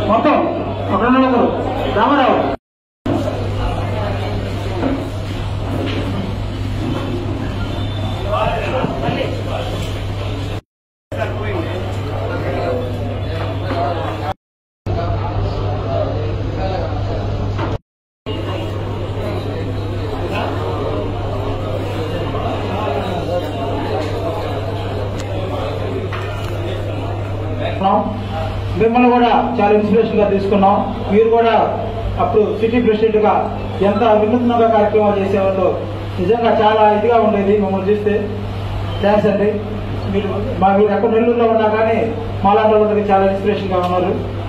మొత్తం ఒక రెండు వందలు రామారావు తీసుకున్నాం మిమ్మల్ని కూడా చాలా ఇన్స్పిరేషన్ గా తీసుకున్నాం మీరు కూడా అప్పుడు సిటీ ప్రెసిడెంట్ గా ఎంత వినూత్నంగా కార్యక్రమాలు చేసేవాళ్ళు నిజంగా చాలా ఇదిగా ఉండేది మిమ్మల్ని చూస్తే థ్యాంక్స్ అండి మీరు మా మీరు ఎక్కడ నెల్లూరులో ఉన్నా కానీ మాలాంటి వాళ్ళకి చాలా ఇన్స్పిరేషన్ గా ఉన్నారు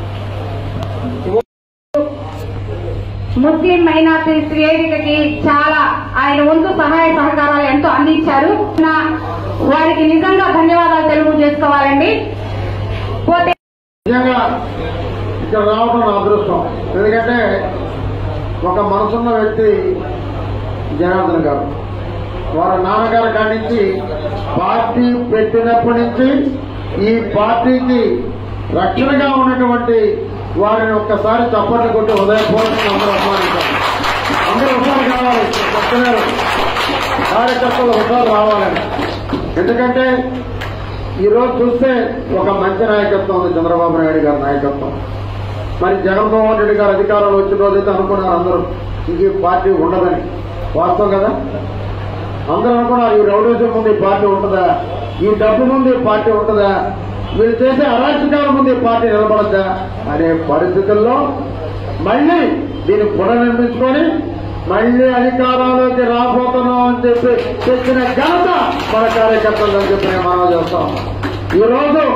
ముస్లిం మైనార్టీస్ వేదికకి చాలా ఆయన వంతు సహాయ సహకారాలు ఎంతో అందించారు నా- వారికి నిజంగా ధన్యవాదాలు తెలుగు చేసుకోవాలండి పోతే నిజంగా ఇక్కడ రావడం నా అదృష్టం ఎందుకంటే ఒక మనసున్న వ్యక్తి జనార్దన్ గారు వారి నాన్నగారి కాడి నుంచి పార్టీ పెట్టినప్పటి నుంచి ఈ పార్టీకి రక్షణగా ఉన్నటువంటి వారిని ఒక్కసారి చప్పట్లు కొట్టి హృదయపూర్వకంగా అందరూ అభిమానించాలి అందరూ హుషారు కావాలి చెప్తున్నారు కార్యకర్తలు హుషారు రావాలని ఎందుకంటే ఈ రోజు చూస్తే ఒక మంచి నాయకత్వం ఉంది చంద్రబాబు నాయుడు గారి నాయకత్వం మరి జగన్మోహన్ రెడ్డి గారు అధికారంలో వచ్చిన రోజైతే అనుకున్నారు అందరూ ఇంక ఈ పార్టీ ఉండదని వాస్తవం కదా అందరూ అనుకున్నారు ఈ రౌడీజం ముందు ఈ పార్టీ ఉంటుందా ఈ డబ్బు ముందు ఈ పార్టీ ఉంటుందా వీళ్ళు చేసే అరాచకాల ముందు ఈ పార్టీ నిలబడద్దా అనే పరిస్థితుల్లో మళ్ళీ దీన్ని పునర్నిర్మించుకొని మళ్ళీ అధికారంలోకి రాబోతున్నాం అని చెప్పి తెచ్చిన ఘనత మన కార్యకర్తలు అని చెప్పి నేను మనం చేస్తాం ఈ రోజు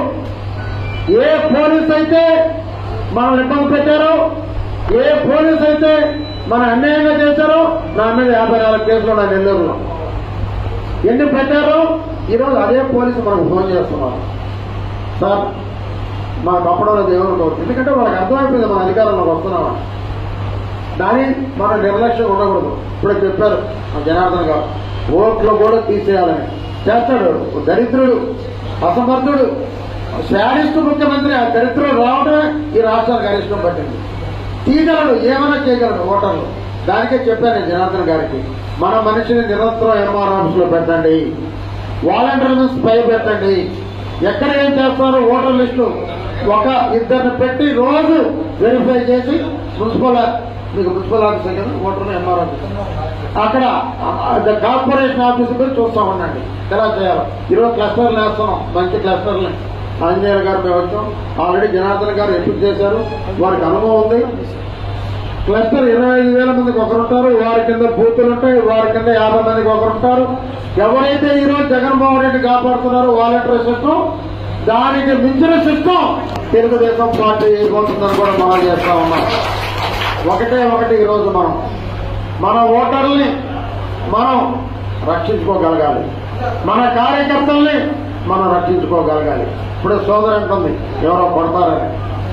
ఏ పోలీస్ అయితే మనం ఇబ్బంది పెట్టారో ఏ పోలీస్ అయితే మన అన్యాయంగా చేశారో నా మీద యాభై నాలుగు కేసులు ఉన్నాయి నెల్లూరులో ఎన్ని పెట్టారో ఈరోజు అదే పోలీసు మనకు ఫోన్ చేస్తున్నారు సార్ మాకు అప్పడం లేదు ఏమనుకోవచ్చు ఎందుకంటే వాళ్ళకి అర్థమైపోయింది మన అధికారంలోకి వస్తున్నామని దాని మన నిర్లక్ష్యం ఉండకూడదు ఇప్పుడు చెప్పారు మా జనార్దన్ గారు ఓట్లు కూడా తీసేయాలని చేస్తాడు ఓ దరిద్రుడు అసమర్థుడు శాడిస్ట్ ముఖ్యమంత్రి ఆ దరిద్రుడు రావడమే ఈ రాష్ట్రానికి అరిష్టం పట్టింది తీయగలడు ఏమైనా చేయగలడు ఓటర్లు దానికే చెప్పాను నేను జనార్దన్ గారికి మన మనిషిని నిరంతరం ఎంఆర్ ఆఫీస్ లో పెట్టండి వాలంటీర్లను స్పై పెట్టండి ఎక్కడ ఏం చేస్తారో ఓటర్ లిస్టు ఒక ఇద్దరిని పెట్టి రోజు వెరిఫై చేసి మున్సిపల్ మీకు మున్సిపల్ ఆఫీస్ కదా ఓటర్లు ఎంఆర్ ఆఫీస్ అక్కడ కార్పొరేషన్ ఆఫీస్ కూడా చూస్తా ఉండండి ఎలా చేయాలి ఈరోజు క్లస్టర్లు వేస్తున్నాం మంచి క్లస్టర్లు ఆంజనేయులు గారు మేము వచ్చాం ఆల్రెడీ జనార్దన్ గారు ఎంపిక చేశారు వారికి అనుభవం ఉంది క్లస్టర్ ఇరవై ఐదు వేల మందికి ఒకరుంటారు వారి కింద బూతులు ఉంటాయి వారి కింద యాభై మందికి ఒకరుంటారు ఎవరైతే ఈ రోజు జగన్మోహన్ రెడ్డి కాపాడుతున్నారో వాలంటీర్ సిస్టమ్ దానికి మించిన సిస్టమ్ తెలుగుదేశం పార్టీ వేయబోతుందని కూడా మనం చేస్తా ఉన్నాం ఒకటే ఒకటి ఈ రోజు మనం మన ఓటర్ల్ని మనం రక్షించుకోగలగాలి మన కార్యకర్తల్ని మనం రక్షించుకోగలగాలి ఇప్పుడు సోదరు అంటుంది ఎవరో కొడతారని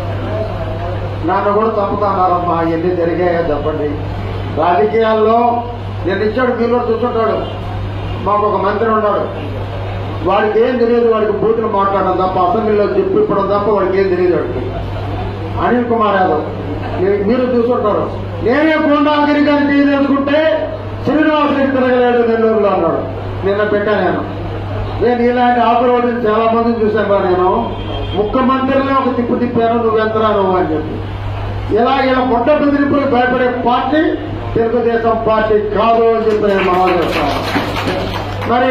నన్ను కూడా చంపుతున్నారమ్మా ఎన్ని జరిగాయో చెప్పండి రాజకీయాల్లో నేను ఇచ్చాడు మీరు కూడా చూస్తుంటాడు మాకు ఒక మంత్రి ఉన్నాడు వాడికి ఏం తెలియదు వాడికి బూతులు మాట్లాడడం తప్ప అసెంబ్లీలో చెప్పి ఇప్పడం తప్ప వాడికి ఏం తెలియదు వాడికి అనిల్ కుమార్ యాదవ్ మీ- మీరు చూస్తుంటారు నేనే గుండాగిరి గారిని తీసేసుకుంటే శ్రీనివాస్ రెడ్డి తిరగలేడు నెల్లూరులో అన్నాడు నిన్న పెట్టా నేను నేను ఇలాంటి ఆకురోడిని చాలా మందిని చూశాను రా నేను ముఖ్యమంత్రిలో ఒక తిప్పు తిప్పాను నువ్వెంతరా నువ్వు అని చెప్పి ఇలా ఇలా పొట్ట బెదిరింపులు భయపడే పార్టీ తెలుగుదేశం పార్టీ కాదు అని చెప్పి నేను మనం చేస్తాను మరి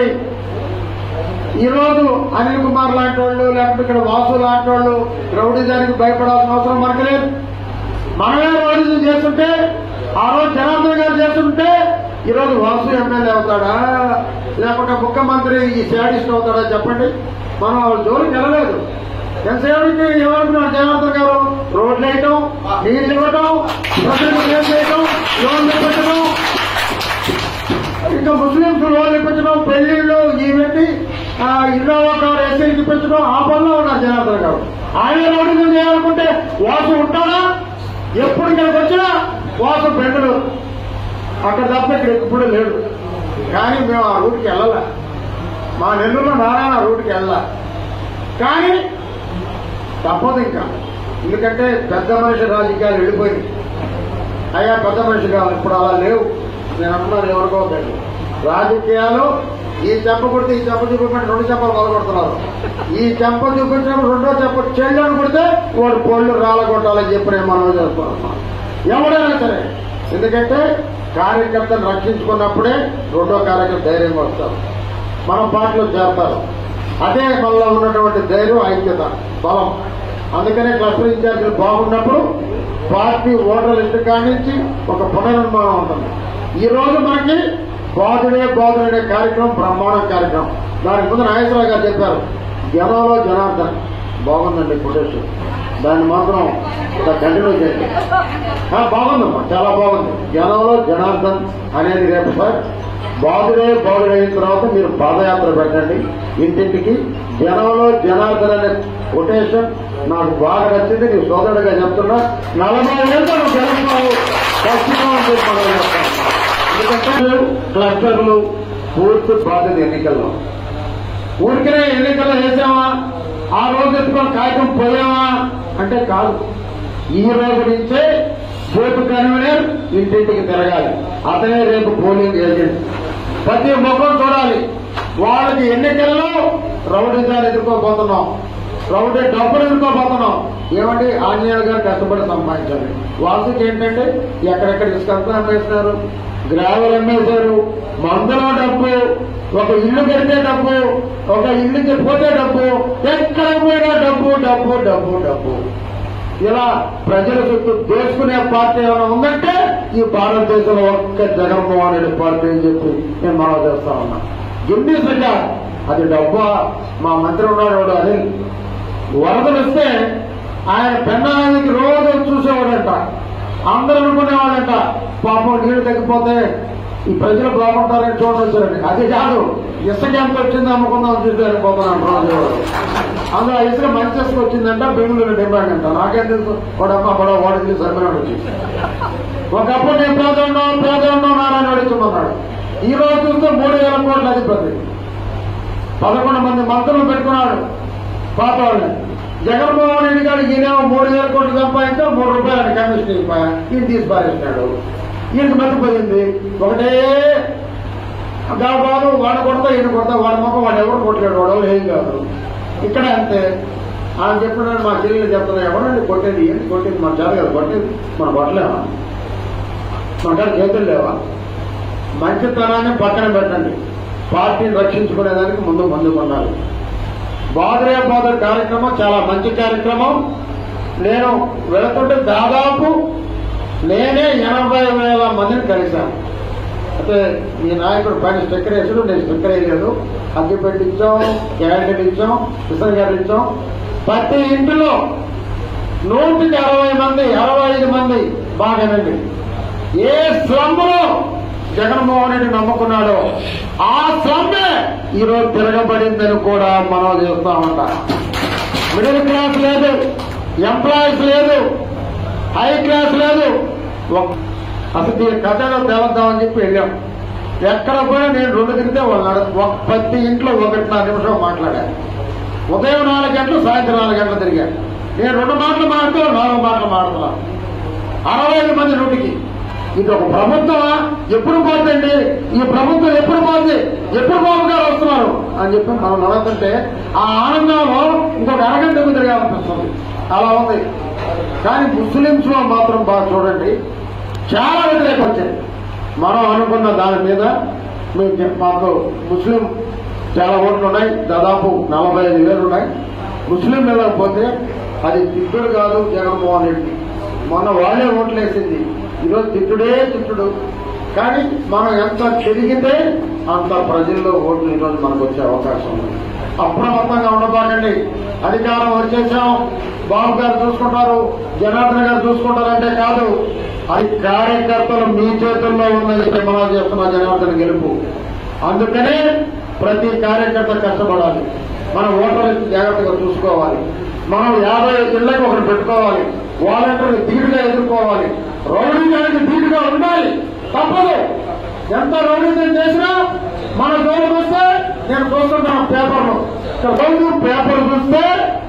ఈ రోజు అనిల్ కుమార్ లాంటి వాళ్ళు లేకపోతే ఇక్కడ వాసు లాంటి వాళ్ళు రౌడీజానికి భయపడాల్సిన అవసరం మనకు లేదు మనమే రౌడీజం చేస్తుంటే ఆ రోజు జనార్దన్ గారు చేస్తుంటే ఈ రోజు వాసు ఎమ్మెల్యే అవుతాడా లేకుంటే ముఖ్యమంత్రి ఈ శాడిస్ట్ అవుతాడా చెప్పండి మనం వాళ్ళ జోలికి వెళ్ళలేదు ఎంతసేపటికి ఏమనుకున్నాడు జనార్దన్ గారు రోడ్లు వేయటం నీళ్లు ఇవ్వటం ప్రజలకు ఏం చేయటం లోన్లు పెట్టడం ఇంకా ముస్లింస్ లోన్లు ఇప్పించడం పెళ్లిళ్ళు ఈవెంట్ ఆ, ఇన్నోవా కార్ ఎస్ఐకి ఇప్పించడం ఆ పనిలో ఉన్నారు జనార్దన్ గారు ఆయన రౌడీజం చేయాలనుకుంటే వాసు ఉంటాడా ఎప్పుడు ఇక్కడికి వచ్చినా వాసు బెంగళూరు అక్కడ తప్ప ఇక్కడ ఎప్పుడు లేడు కానీ మేము ఆ రూట్కి వెళ్ళాల మా నెల్లూరులో నారాయణ ఆ రూట్కి వెళ్ళాల కానీ తప్పదు ఇంకా ఎందుకంటే పెద్ద మనిషి రాజకీయాలు వెళ్ళిపోయింది అయ్యా పెద్ద మనిషి కావాలి ఇప్పుడు అలా లేవు నేను అంటున్నాను ఎవరికోకండి రాజకీయాలు ఈ చెంప కొడితే ఈ చెంప చూపించండి రెండు చెంపలు మొదలుకొడుతున్నారు ఈ చెంప చూపించినప్పుడు రెండో చెంప చెల్లెని కొడితే వాడు పొళ్ళు రాలగొట్టాలని చెప్పి నేను మనం చేస్తున్నాం ఎవడైనా సరే ఎందుకంటే కార్యకర్తను రక్షించుకున్నప్పుడే రెండో కార్యకర్త ధైర్యంగా వస్తారు మన పార్టీలో చేస్తారు అదే మనలో ఉన్నటువంటి ధైర్యం ఐక్యత బలం అందుకనే క్లస్టర్ ఇన్ఛార్జీలు బాగున్నప్పుడు పార్టీ ఓటర్ లిస్టు కానించి ఒక పునర్నిర్మాణం ఉంటుంది ఈ రోజు మనకి బాధుడే బాధుడే కార్యక్రమం బ్రహ్మాండ కార్యక్రమం దానికి ముందు నాగేశ్వరరావు గారు చెప్పారు జనంలో జనార్దన్ బాగుందండి ఫుటేజ్ దాన్ని మాత్రం కంటిన్యూ చేయండి ఆ, బాగుందమ్మా చాలా బాగుంది జనంలో జనార్దన్ అనేది రేపు సార్ బాధుడే బాధుడే అయిన తర్వాత మీరు పాదయాత్ర పెట్టండి ఇంటింటికి జనంలో జనార్దన్ అనే కొటేషన్ నాకు బాగా నచ్చింది నీ సోదరుడిగా చెప్తున్నా నలభై ఏళ్ళు నువ్వు గెలుస్తావు ఖచ్చితంగా అని చెప్పి మనం చెప్తాం. ఎందుకంటే క్లస్టర్లు పూర్తి బాధ్యత ఎన్నికల్లో ఊరికనే ఎన్నికల్లో వేసామా ఆ రోజు ఎత్తుకొని కాగితం పోయామా అంటే కాదు ఈ రోజు నుంచే బూత్ కన్వీనర్ ఇంటింటికి తిరగాలి అతనే రేపు పోలింగ్ ఏజెంట్ ప్రతి ముఖం చూడాలి వాళ్ళకి ఎన్నికల్లో రౌడీజాన్ని ఎదుర్కోబోతున్నాం రౌడీ డబ్బులు ఎదుర్కోబోతున్నాం ఏమండి ఆంజనేయులు గారు కష్టపడి సంపాదించాలి వాళ్ళకి ఏంటంటే ఎక్కడెక్కడ ఇసుకంతా అమ్మేస్తున్నారు గ్రావెల్ అమ్మేశారు మందులో డబ్బు ఒక ఇల్లు కడితే డబ్బు ఒక ఇల్లుకి పోతే డబ్బు ఎక్కడ పోయినా డబ్బు డబ్బు డబ్బు డబ్బు ఇలా ప్రజల చుట్టూ దోచుకునే పార్టీ ఏమైనా ఉందంటే ఈ భారతదేశంలో ఒక్క జగన్మోహన్ రెడ్డి పార్టీ అని చెప్పి నేను మనం చేస్తా ఉన్నా గిన్ని సంఖ్య అది డబ్బా మా మంత్రి ఉన్నాడు వాడు అనిల్ వరదలు వస్తే ఆయన పెన్నానికి రోజు చూసేవాడంట అందరూ అనుకునేవాడంట పాపం నీళ్లు తగ్గిపోతే ఈ ప్రజలు బాగుంటారని చూడొచ్చారండి అది కాదు ఇసుక ఎంత వచ్చింది అమ్ముకుందాం చూసారు పోతున్నాను రోజు అందులో ఆ ఇసుక మంచి ఇసుక వచ్చిందంట బెంగళూరు డిమాండ్ అంట నాకేం తెలుసు వాడమ్మ పడవ వాడికి సరిపోయినాడు వచ్చి ఒకప్పుడు నేను పేద ఉన్నాం పేద ఉన్నాం నారాయణ అడుగుతున్నాడు ఈ రోజు చూస్తే మూడు వేల కోట్ల అధిపతి పదకొండు మంది మంత్రులు పెట్టుకున్నాడు పాత వాళ్ళని జగన్మోహన్ రెడ్డి గారు ఈయనేమో మూడు వేల కోట్లు సంపాదించా మూడు రూపాయలు కమిషన్ ఇవ్వా ఈయన తీసి పారేసినాడు ఈయనకి మర్చిపోయింది ఒకటే బాబు వాడు కొడతా ఈయన కొడతా వాడి మొక్క వాడు ఎవరు కొట్టలేడు వాడు ఎవరు ఏం కాదు ఇక్కడ అంతే ఆయన చెప్పినాడు మా చెల్లెలు చెప్తున్నా ఎవరండి కొట్టేది ఏంటి కొట్టేది మన చేత కదా కొట్టేది మనం కొట్టలేమా మన కాడ చేతులు లేవా మంచితనాన్ని పక్కన పెట్టండి పార్టీని రక్షించుకునేదానికి ముందు ముందుకు ఉండాలి బాదరే బాదర్ కార్యక్రమం చాలా మంచి కార్యక్రమం నేను వెళుతుంటే దాదాపు నేనే ఎనభై వేల మందిని కలిశాను అయితే ఈ నాయకుడు పైన స్టిక్కర్ వేసాడు నేను స్టిక్కర్ వేయలేదు అగ్గి పెట్టించాం క్యాండిడేట్ ఇచ్చాం కిషన్ గారు ఇచ్చాం ప్రతి ఇంటిలో నూటికి అరవై మంది అరవై ఐదు మంది బాగానండి ఏ స్లంలో జగన్మోహన్ రెడ్డి నమ్ముకున్నాడో ఆ స్లమ్మే ఈరోజు తిరగబడిందని కూడా మనం చేస్తా ఉంటాం మిడిల్ క్లాస్ లేదు ఎంప్లాయీస్ లేదు హై క్లాస్ లేదు ఒక- అసలు దీని కథలో తేవద్దామని చెప్పి వెళ్ళాం ఎక్కడ పోయినా నేను రెండు తిరిగితే వాళ్ళు నడ- ఒక ప్రతి ఇంట్లో ఒకటిన్నర నిమిషం మాట్లాడాను ఉదయం నాలుగు గంటలు సాయంత్రం నాలుగు గంటలు తిరిగాను నేను రెండు మాటలు మాట్లాడుతూ నాలుగు మాటలు మాట్లాడుతున్నాను అరవై ఐదు మంది నూటికి ఇది ఒక ప్రభుత్వమా ఎప్పుడు పోతుందండి ఈ ప్రభుత్వం ఎప్పుడు పోతుంది ఎప్పుడు బాబు గారు వస్తున్నారు అని చెప్పి మనం నడుతుంటే ఆ ఆనందంలో ఇంకొక అరగంట ఎక్కువ తిరగాలనిపిస్తుంది అలా ఉంది కానీ ముస్లింస్ లో మాత్రం బాగా చూడండి చాలా వ్యతిరేకం వచ్చింది మనం అనుకున్న దాని మీద మేము చెప్- మాకు ముస్లిం చాలా ఓట్లు ఉన్నాయి దాదాపు నలభై ఐదు వేలు ఉన్నాయి ముస్లిం వెళ్ళకపోతే అది తిట్టుడు కాదు జగన్మోహన్ రెడ్డి మొన్న వాళ్ళే ఓట్లు వేసింది ఈరోజు తిట్టుడే తిట్టుడు కానీ మనం ఎంత తిరిగితే అంత ప్రజల్లో ఓట్లు ఈరోజు మనకు వచ్చే అవకాశం ఉంది అప్రమత్తంగా ఉండబాకండి అధికారం వచ్చేసాం బాబు గారు చూసుకుంటారు జనార్దన్ గారు చూసుకుంటారంటే కాదు అది కార్యకర్తలు మీ చేతుల్లో ఉన్నది మనం చేస్తున్న జనార్దన్ గెలుపు అందుకనే ప్రతి కార్యకర్త కష్టపడాలి మన ఓటర్లు జాగ్రత్తగా చూసుకోవాలి మనం యాభై ఇళ్లకు ఒకటి పెట్టుకోవాలి వాలంటీర్లు ధీటుగా ఎదుర్కోవాలి రౌడీజానికి ధీటుగా ఉండాలి తప్పదు ఎంత రౌడీజం చేసినా మన జోలికి వస్తే నేను చూస్తున్నాను పేపర్లు ఇక్కడ రోజు పేపర్ చూస్తే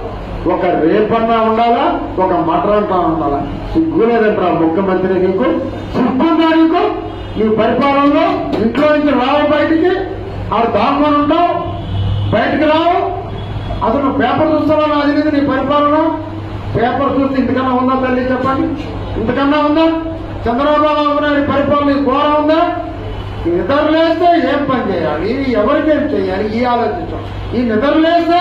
ఒక రేపన్నా ఉండాలా ఒక మటరంటా ఉండాలా సిగ్గులేదంటారా ముఖ్యమంత్రి నీకు సిగ్గుందా నీకు నీ పరిపాలనలో ఇంట్లో నుంచి రావు బయటికి ఆ దాక్కుని ఉండవు బయటికి రావు అసలు పేపర్ చూస్తావా నాది లేదు నీ పరిపాలన పేపర్ చూస్తే ఇంతకన్నా ఉందా తల్లి చెప్పండి ఇంతకన్నా ఉందా చంద్రబాబు నాయుడు పరిపాలన ఈ ఘోరం ఉందా నిద్రలేస్తే ఏం పని చేయాలి ఎవరికేం చేయాలి ఈ ఆలోచించాం ఈ నిద్రలేస్తే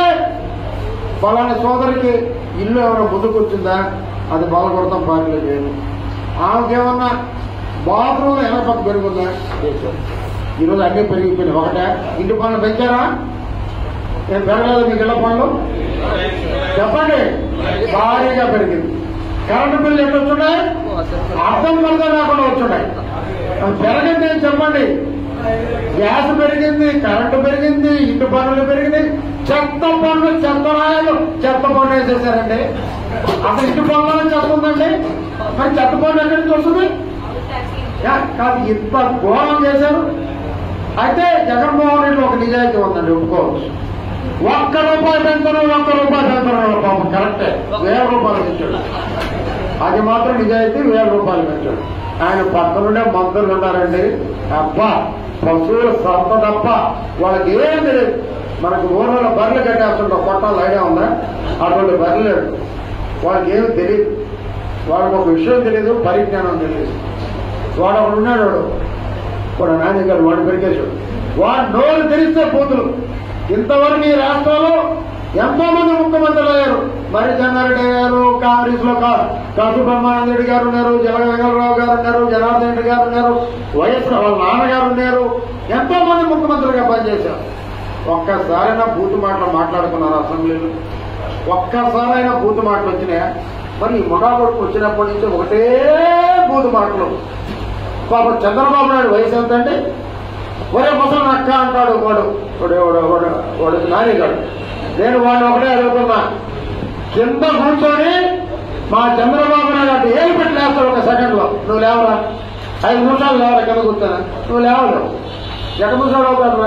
పలానా సోదరికి ఇల్లు ఎవరో ముందుకు వచ్చిందా అది బాధపడతాం పార్టీలో చేయను ఆమెకేమన్నా బాత్రూమ్ ఎలా పక్క పెరుగుందా చేశారు ఈరోజు అన్నీ పెరిగిపోయినాయి ఒకటే ఇంటి పనులు పెంచారా ఏం పెరగలేదు మీకు ఇళ్ల పనులు చెప్పండి భారీగా పెరిగింది కరెంటు బిల్లు ఎట్లా వచ్చున్నాయి అర్థం పడతా లేకుండా వచ్చున్నాయి అది పెరగండి అని చెప్పండి గ్యాస్ పెరిగింది కరెంటు పెరిగింది ఇంటి పనులు పెరిగినాయి చెత్త పనులు చెత్త రాయలు చెత్త పనులు వేసేసారండి అసలు ఇంటి పనులు చెత్త ఉందండి మరి చెత్త పనులు ఎక్కడి నుంచి వస్తుంది యా, కాదు ఇంత ఘోరం చేశారు అయితే జగన్మోహన్ రెడ్డి ఒక నిజాయితీ ఉందండి ఒప్పుకోవచ్చు ఒక్క రూపాయి పెంచరు ఒక్క రూపాయి పెంచరు పాపం కరెక్టే వేల రూపాయలు పెంచాడు అది మాత్రం నిజాయితీ వేల రూపాయలు పెంచాడు ఆయన పక్కనుండే మంత్రులు ఉన్నారండి అబ్బా పశువుల సంత తప్ప వాళ్ళకి ఏం తెలియదు మనకు ఊర్లలో బర్రెలు కట్టేస్తుంటాం కొట్టాలి ఐడియా ఉందా అటువంటి బర్రెలు లేడు వాళ్ళకి ఏమి తెలియదు వాళ్ళకి ఒక విషయం తెలియదు పరిజ్ఞానం తెలియదు వాడు ఒకడు ఉన్నాడు వాడు వాడు నాని గారు వాడు పెరిగేశాడు వాడు నోరు తెరిస్తే పోతులు ఇంతవరకు ఈ రాష్ట్రంలో ఎంతో మంది ముఖ్యమంత్రులు అయ్యారు మరి చెన్నారెడ్డి గారు కాంగ్రెస్ లో కాసు బ్రహ్మానంద రెడ్డి గారు ఉన్నారు జలగంగరావు గారు ఉన్నారు జనార్దన్ రెడ్డి గారు ఉన్నారు వైఎస్ వాళ్ళ నాన్నగారు ఉన్నారు ఎంతో మంది ముఖ్యమంత్రులుగా పనిచేశారు ఒక్కసారైనా బూతు మాటలు మాట్లాడుకున్నారు అసెంబ్లీలో ఒక్కసారైనా బూతు మాటలు వచ్చినాయా మరి ఈ ముఠా కొడుకు వచ్చినప్పటి నుంచి ఒకటే బూతు మాటలు పాపం చంద్రబాబు నాయుడు వయసు ఎంత అండి ఒరే ముసలి అక్క అంటాడు వాడు వాడు వాడు వాడు వాడు నానిగాడు నేను వాడిని ఒకటే అడుగుతున్నా కింద కూర్చొని మా చంద్రబాబు నాయుడు అంటే ఏం పెట్టి లేస్తాడు ఒక సెకండ్ లో నువ్వు లేవరా ఐదు నిమిషాలు లేవరా కింద కూర్చొని నువ్వు లేవలేవు ఎక్కడ కూర్చోడు అవుతాడు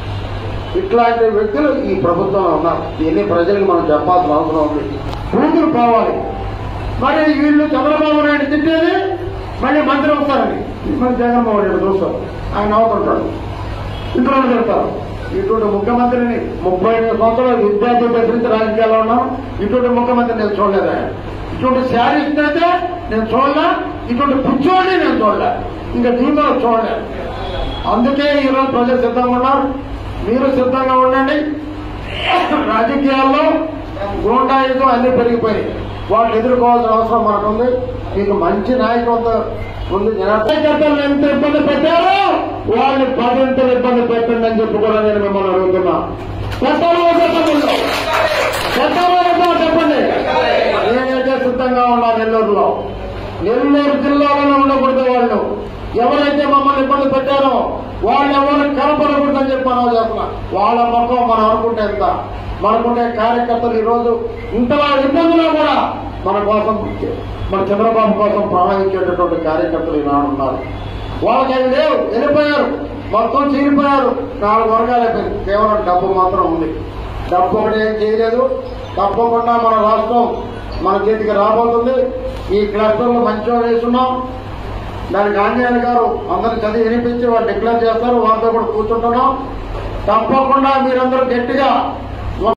ఇట్లాంటి వ్యక్తులు ఈ ప్రభుత్వంలో ఉన్నారు ఇవన్నీ ప్రజలకు మనం చెప్పాల్సిన అవసరం ఉంది కూతురు పోవాలి మరి వీళ్ళు చంద్రబాబు నాయుడు తిట్టేది మళ్ళీ మంత్రి వస్తారని మరి జగన్మోహన్ రెడ్డి చూస్తారు ఆయన అవుతుంటాడు ఇంట్లో తిడతారు ఇటువంటి ముఖ్యమంత్రిని ముప్పై ఐదు సంవత్సరాలు విద్యార్థి ప్రశ్నించి రాజకీయాల్లో ఉన్నాం ఇటువంటి ముఖ్యమంత్రి నేను చూడలేదా ఇటువంటి శారీస్ట్ అయితే నేను చూడలే ఇటువంటి పిచ్చోడిని నేను చూడలే ఇంకా దీంట్లో చూడలేదు అందుకే ఈరోజు ప్రజలు సిద్ధంగా ఉన్నారు మీరు సిద్ధంగా ఉండండి రాజకీయాల్లో గూండాయుధం అన్ని పెరిగిపోయి వాళ్ళు ఎదుర్కోవాల్సిన అవసరం మనకుంది మీకు మంచి నాయకత్వం ఉంది జనార్దన్ ఎంత ఇబ్బంది పెట్టారో వాళ్ళని పదింతలు ఇబ్బంది పెట్టండి అని చెప్పి కూడా నేను మిమ్మల్ని అడుగుతున్నా పెట్టాలో చెప్పండి పెట్టాలో లేదో చెప్పండి నేనైతే సిద్ధంగా ఉన్నా నెల్లూరులో నెల్లూరు జిల్లాలోనే ఉండకూడదు వాళ్ళు ఎవరైతే మమ్మల్ని ఇబ్బంది పెట్టారో వాళ్ళు ఎవరు కనపడకూడదని చెప్పి మనం చేస్తున్నా వాళ్ళ ముఖం మనం అనుకుంటే ఎంత మనకుండే కార్యకర్తలు ఈ రోజు ఇంతలా ఇబ్బందులో కూడా మన కోసం మన చంద్రబాబు కోసం ప్రాణించేటటువంటి కార్యకర్తలు ఈనాడు ఉన్నారు వాళ్ళకి అవి లేవు వెళ్ళిపోయారు మొత్తం చీలిపోయారు నాలుగు వర్గాలు అయిపోయింది కేవలం డబ్బు మాత్రం ఉంది డబ్బు ఒకటి ఏం చేయలేదు తప్పకుండా మన రాష్ట్రం మన చేతికి రాబోతుంది ఈ క్లస్టర్లో మంచిగా వేస్తున్నాం దానికి ఆంజనేయులు గారు అందరిని చదివి వినిపించి వాళ్ళు డిక్లేర్ చేస్తారు వాళ్ళతో కూడా కూర్చుంటున్నాం తప్పకుండా మీరందరూ గట్టిగా